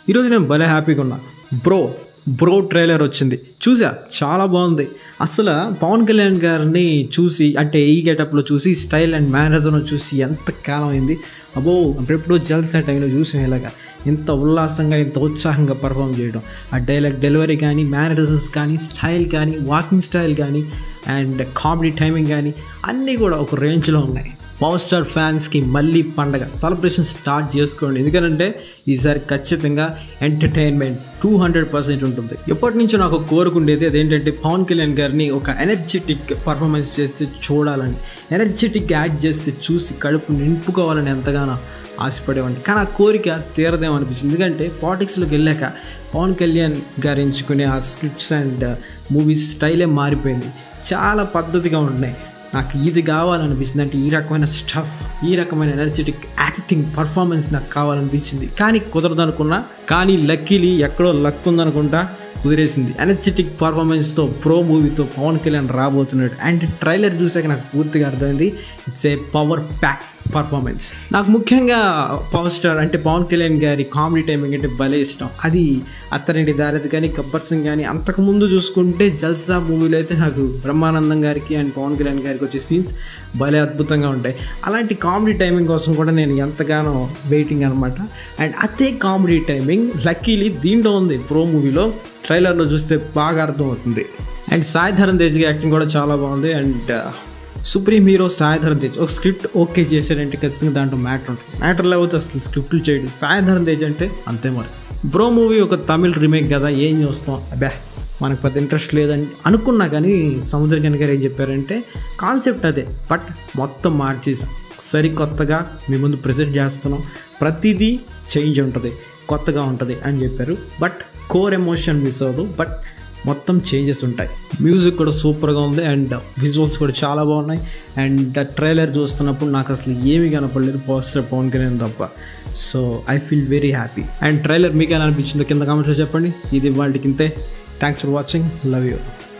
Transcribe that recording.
ఈరోజు నేను భలే హ్యాపీగా ఉన్నా బ్రో బ్రో ట్రైలర్ వచ్చింది చూసా చాలా బాగుంది అసలు పవన్ కళ్యాణ్ గారిని చూసి అంటే ఈ గెటప్లో చూసి స్టైల్ అండ్ మేనరిజంలో చూసి ఎంత కాలం అయింది అబ్బో అప్పుడెప్పుడో జల్సా టైంలో చూసాం ఇలాగా ఇంత ఉల్లాసంగా ఇంత ఉత్సాహంగా పర్ఫామ్ చేయడం ఆ డైలాగ్ డెలివరీ కానీ మేనరిజమ్స్ కానీ స్టైల్ కానీ వాకింగ్ స్టైల్ కానీ అండ్ కామెడీ టైమింగ్ కానీ అన్నీ కూడా ఒక రేంజ్లో ఉన్నాయి పవర్ స్టార్ ఫ్యాన్స్కి మళ్ళీ పండగ సెలబ్రేషన్ స్టార్ట్ చేసుకోండి ఎందుకంటే ఈసారి ఖచ్చితంగా ఎంటర్టైన్మెంట్ టూ హండ్రెడ్ పర్సెంట్ ఉంటుంది ఎప్పటి నుంచో నాకు కోరుకుండేది అదేంటంటే పవన్ కళ్యాణ్ గారిని ఒక ఎనర్జెటిక్ పర్ఫార్మెన్స్ చేస్తే చూడాలని ఎనర్జెటిక్ యాక్ట్ చేస్తే చూసి కడుపు నింపుకోవాలని ఎంతగానో ఆశపడేవాడిని కానీ ఆ కోరిక తీరదేమనిపించింది ఎందుకంటే పాలిటిక్స్లోకి వెళ్ళాక పవన్ కళ్యాణ్ గారు ఎంచుకునే ఆ స్క్రిప్ట్స్ అండ్ మూవీస్ స్టైలే మారిపోయింది చాలా పద్ధతిగా ఉంటున్నాయి నాకు ఇది కావాలనిపించింది అంటే ఈ రకమైన స్టఫ్ ఈ రకమైన ఎనర్జెటిక్ యాక్టింగ్ పర్ఫార్మెన్స్ నాకు కావాలనిపించింది కానీ కుదరదు అనుకున్నా కానీ లక్కీలీ ఎక్కడో లక్ ఉందనుకుంటా కుదిరేసింది ఎనర్జెటిక్ పర్ఫార్మెన్స్తో ప్రో మూవీతో పవన్ కళ్యాణ్ రాబోతున్నాడు అండ్ ట్రైలర్ చూసాక నాకు పూర్తిగా అర్థమైంది it's a power pack performance నాకు ముఖ్యంగా పవర్ స్టార్ అంటే పవన్ కళ్యాణ్ గారి కామెడీ టైమింగ్ అంటే భలే ఇష్టం అది అత్తరెడ్డి దారది కానీ గబ్బర్ సింగ్ కానీ అంతకుముందు చూసుకుంటే జల్సా మూవీలో అయితే నాకు బ్రహ్మానందం గారికి అండ్ పవన్ కళ్యాణ్ గారికి వచ్చే సీన్స్ భలే అద్భుతంగా ఉంటాయి అలాంటి కామెడీ టైమింగ్ కోసం కూడా నేను ఎంతగానో వెయిటింగ్ అనమాట అండ్ అదే కామెడీ టైమింగ్ లక్కీలీ దీంట్లో ఉంది ప్రో మూవీలో ట్రైలర్లో చూస్తే బాగా అర్థమవుతుంది అండ్ సాయి ధరన్ తేజ్కి యాక్టింగ్ కూడా చాలా బాగుంది and supreme hero Sai Dharam Tej ఒక స్క్రిప్ట్ ఓకే చేశాడంటే ఖచ్చితంగా దాంట్లో మ్యాటర్ ఉంటుంది మ్యాటర్ లేకపోతే అసలు స్క్రిప్ట్లు చేయడు సాయిధరం తేజ్ అంటే అంతే మరి బ్రో మూవీ ఒక తమిళ్ రీమేక్ కదా ఏం చూస్తాం అబ్బా మనకు పెద్ద ఇంట్రెస్ట్ లేదని అనుకున్నా కానీ సముద్రకన్ గారు ఏం చెప్పారంటే కాన్సెప్ట్ అదే బట్ మొత్తం మార్చేసాం సరికొత్తగా మీ ముందు ప్రజెంట్ చేస్తున్నాం ప్రతిదీ చేంజ్ ఉంటుంది కొత్తగా ఉంటుంది అని చెప్పారు బట్ కోర్ ఎమోషన్ మిస్ అవ్వదు బట్ మొత్తం చేంజెస్ ఉంటాయి మ్యూజిక్ కూడా సూపర్గా ఉంది అండ్ విజువల్స్ కూడా చాలా బాగున్నాయి అండ్ ట్రైలర్ చూస్తున్నప్పుడు నాకు అసలు ఏమీ కనపడలేదు పోస్టర్ పవన్ కళ్యాణ్ తప్ప so I feel very happy and trailer మీకు ఎలా అనిపించిందో కింద కామెంట్స్లో చెప్పండి ఇది వాళ్ళకి ఇంతే thanks for watching love you